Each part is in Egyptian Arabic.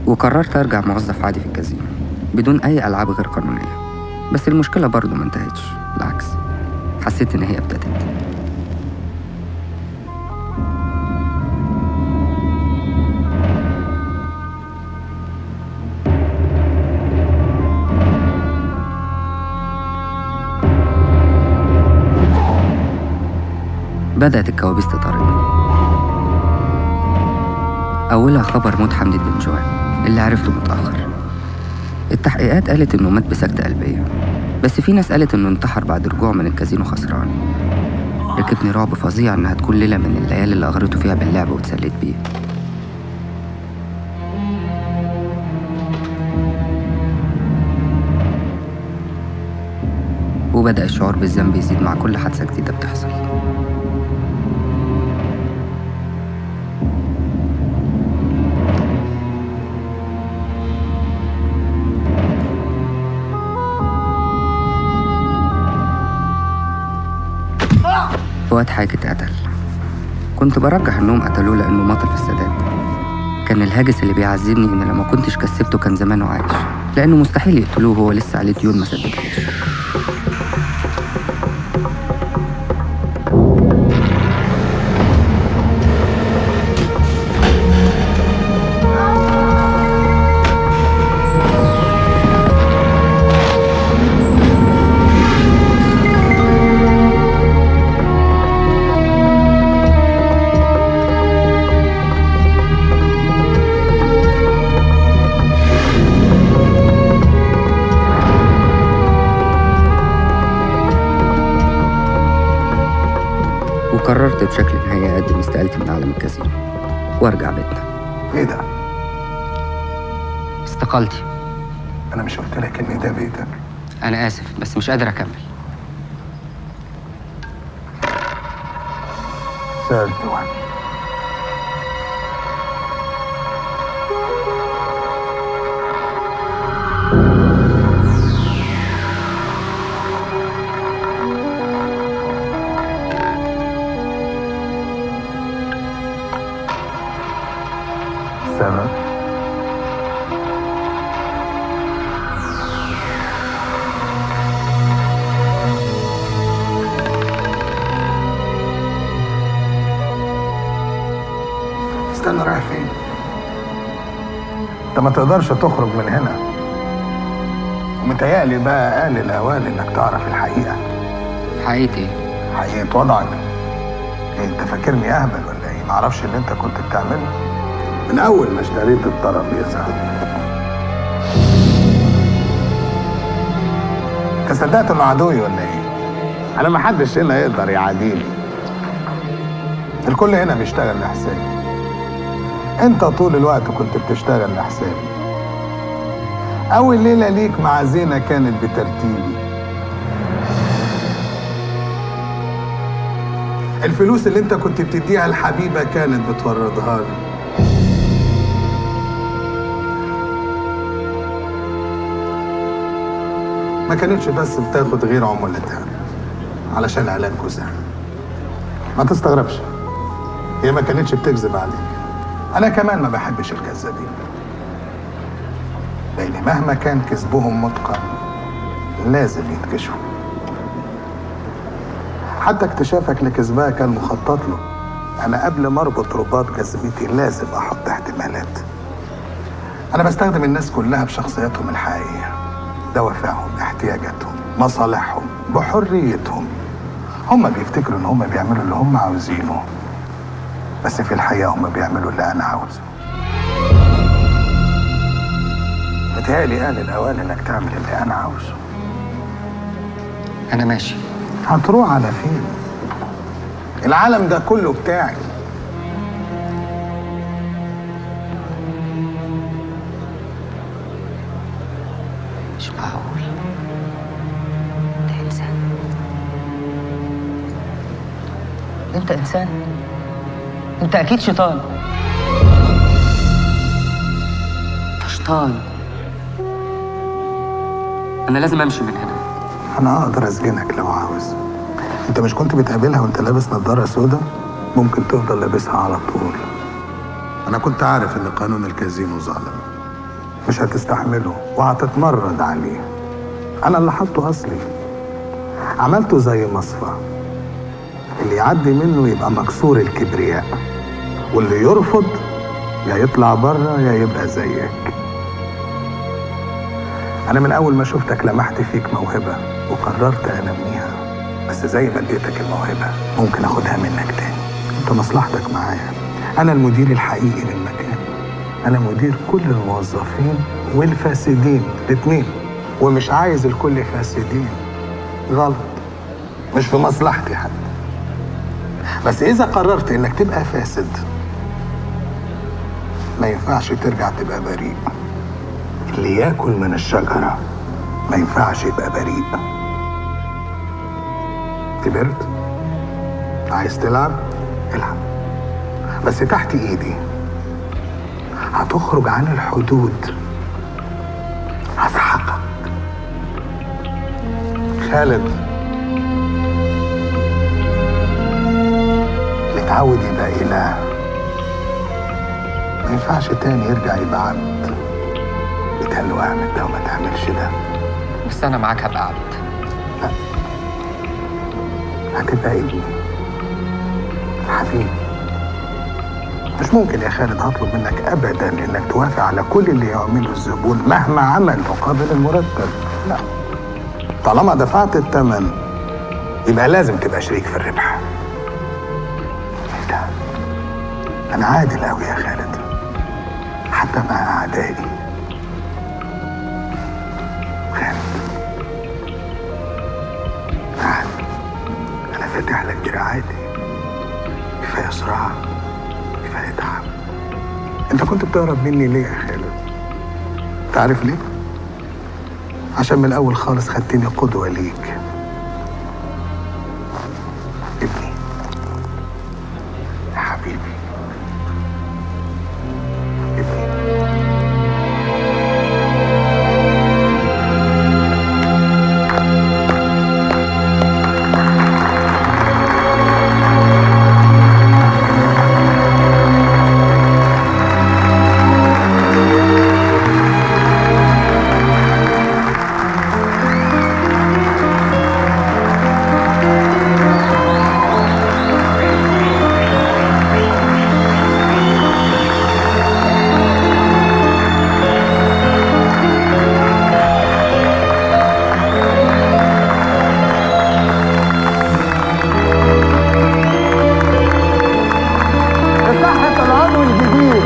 وقررت أرجع موظف عادي في الكازينو بدون أي ألعاب غير قانونية بس المشكلة برضه ما انتهتش بالعكس حسيت إن هي ابتدت بدأت الكوابيس تطاردني أولها خبر موت حمدي الدنجوان اللي عرفته متأخر التحقيقات قالت إنه مات بسكتة قلبية بس في ناس قالت إنه انتحر بعد رجوعه من الكازينو خسران ركبني رعب فظيع إنها تكون ليلة من الليالي اللي أغرته فيها باللعب واتسليت بيه وبدأ الشعور بالذنب يزيد مع كل حادثة جديدة بتحصل فؤاد حاجة اتقتل كنت برجح انهم قتلوه لانه ماطل في السادات كان الهاجس اللي بيعذبني ان لما كنتش كسبته كان زمانه عايش لانه مستحيل يقتلوه وهو لسه عليه ديون ما سددهاش وقررت بشكل نهائي اقدم استقالتي من عالم الكازينو وارجع بيتنا ايه ده؟ استقالتي انا مش قلت لك ان ده بيتك انا اسف بس مش قادر اكمل ثيرد وان seven استنى رايح فين؟ انت ما تقدرش تخرج من هنا ومتهيألي بقى آن الأوان إنك تعرف الحقيقة حقيقة ايه حقيقة وضعك إيه أنت فاكرني أهبل ولا إيه؟ معرفش اللي أنت كنت بتعمله من أول ما اشتريت الترابيزة أنت صدقت إنه عدوي ولا إيه؟ أنا ما حدش هنا يقدر يعاديني الكل هنا بيشتغل لحسابي أنت طول الوقت كنت بتشتغل لحسابي أول ليلة ليك مع زينة كانت بترتيبي الفلوس اللي انت كنت بتديها لحبيبة كانت بتوردها لي ما كانتش بس بتاخد غير عمولتها علشان علاج جوزها ما تستغربش هي ما كانتش بتكذب عليك انا كمان ما بحبش الكذابين لان مهما كان كذبهم متقن لازم يتكشفوا حتى اكتشافك لكذبها كان مخطط له انا قبل ما اربط رباط جذبتي لازم احط احتمالات انا بستخدم الناس كلها بشخصياتهم الحقيقيه دوافعهم احتياجاتهم مصالحهم بحريتهم هم بيفتكروا ان هم بيعملوا اللي هم عاوزينه بس في الحقيقه هم بيعملوا اللي انا عاوزه متهيألي آن الأوان إنك تعمل اللي أنا عاوزه انا ماشي هتروح على فين؟ العالم ده كله بتاعي مش معقول ده انسان انت انسان انت اكيد شيطان أنت شيطان انا لازم امشي من هنا أنا أقدر أسجنك لو عاوز أنت مش كنت بتقابلها وأنت لابس نظارة سودا؟ ممكن تفضل لابسها على طول أنا كنت عارف إن قانون الكازينو ظالم مش هتستحمله وهتتمرد عليه انا اللي حاطه اصلي عملته زي مصفى اللي يعدي منه يبقى مكسور الكبرياء واللي يرفض يا يطلع بره يا يبقى زيك انا من اول ما شفتك لمحت فيك موهبه وقررت انميها بس زي ما اديتك الموهبه ممكن اخدها منك تاني انت مصلحتك معايا انا المدير الحقيقي للمكان انا مدير كل الموظفين والفاسدين الاتنين ومش عايز الكل فاسدين غلط مش في مصلحتي حتى بس اذا قررت انك تبقى فاسد ما ينفعش ترجع تبقى بريء اللي ياكل من الشجرة ما ينفعش يبقى بريء كبرت عايز تلعب العب بس تحت ايدي هتخرج عن الحدود هسحقك خالد متعود يبقى إله ما ينفعش تاني يرجع يبقى عبد بتقال له اعمل ده وما تعملش ده بس أنا معاك هبقى عبد هتبقى ابني حبيبي مش ممكن يا خالد هطلب منك ابدا انك توافق على كل اللي يعمله الزبون مهما عمل مقابل المرتب لا طالما دفعت الثمن يبقى لازم تبقى شريك في الربح ايه ده انا عادل قوي يا خالد حتى مع اعدائي خالد تعال انا فاتح لك دراعاتي كفايه صراع كفايه تعب انت كنت بتهرب مني ليه يا خالد تعرف ليه عشان من الاول خالص خدتني قدوه ليك ابني يا حبيبي ابني صحة العضو الجديد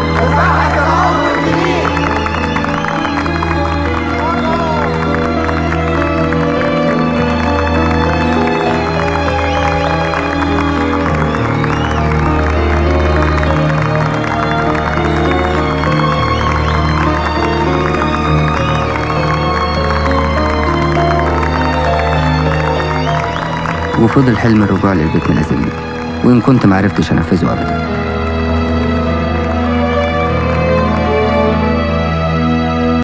وفضل حلم الرجوع للبيت ملازمني وإن كنت معرفتش أنفذه أبدا